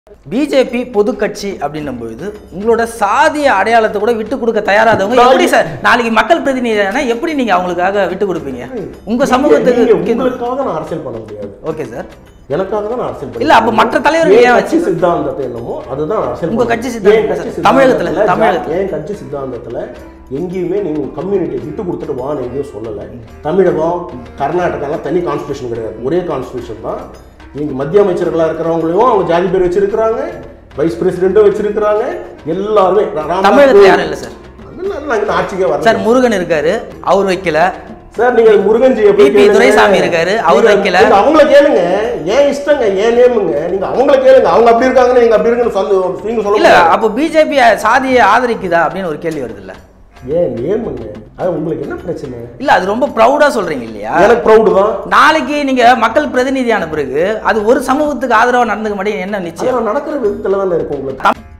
BJP பொது கட்சி அப்படின்னும் பொழுது உங்களோட சாதிய அடையாளத்தை கூட விட்டு கொடுக்க தயாராதவங்க எப்படி சார் நாளைக்கு மக்கள் பிரதிநிதினா எப்படி நீங்க அவங்களுக்காக விட்டு கொடுப்பீங்க உங்க நீங்க- சமூகத்துக்கு நீங்க முக்கியம் உங்களுக்காக நான் அரசியல் பண்ண முடியாது ஓகே சார் எனக்காக தான் நான் அரசியல் பண்ண இல்ல, அப்ப மற்ற தலைவர்கள் என் ஏன் கட்சி சித்தாந்தத்தை என்னமோ அதுதான் நான் அரசியல் உங்க பண்ண கட்சி முடியும். சித்தாந்தம் என் சார். கட்சி தமிழகத்துல, சித்தாந்தத்துல தமிழகத்துல. என் கட்சி சித்தாந்தத்துல எங்கேயுமே நீங்க உங்க கம்யூனிட்டியை விட்டு கொடுத்துட்டு வான்னு எங்கேயும் சொல்லலை தமிழகம் கர்நாடகாலாம் தனி கான்ஸ்டியூஷன் கிடையாது ஒரே கான்ஸ்டியூஷன் தான் நீங்க மத்திய அமைச்சர்களா இருக்கிறவங்களையும் அவங்க ஜாதி பேர் வச்சிருக்கிறாங்க வைஸ் பிரசிடென்ட்டும் வச்சிருக்கிறாங்க எல்லாருமே ராம்நாத் தமிழகத்துல கோவிந்த் யாரும் இல்ல சார் அதெல்லாம் நான் இந்த ஆட்சிக்கே வரல சார் முருகன் இருக்காரு அவர் வைக்கல சார் நீங்க முருகன்ஜியை போய் பி. பி. கேளுங்க. துரைசாமி இருக்காரு, அவர் நீங்க- வைக்கல. நீங்க அவங்கள கேளுங்க ஏன் இஷ்டங்க ஏன் நேமுங்க நீங்க அவங்கள கேளுங்க அவங்க அப்படி இருக்காங்கன்னு நீங்க அப்படி இருக்குன்னு சொல்லு நீங்க சொல்ல இல்ல முடியாது. அப்போ பிஜேபி சாதியை ஆதரிக்குதா அப்படின்னு ஒரு கேள்வி வருது இல்ல ஏன் நேமுங்க அது உங்களுக்கு என்ன பிரச்சனை இல்ல அது ரொம்ப ப்ரௌடா சொல்றீங்க இல்லையா எனக்கு ப்ரௌடு தான் நாளைக்கு நீங்க மக்கள் பிரதிநிதியான பிறகு அது ஒரு சமூகத்துக்கு ஆதரவா நடந்துக்க மாட்டேங்க என்ன நிச்சயம் அதெல்லாம் நடக்கிற விதத்துல தானே இருக்கு உங்களுக்கு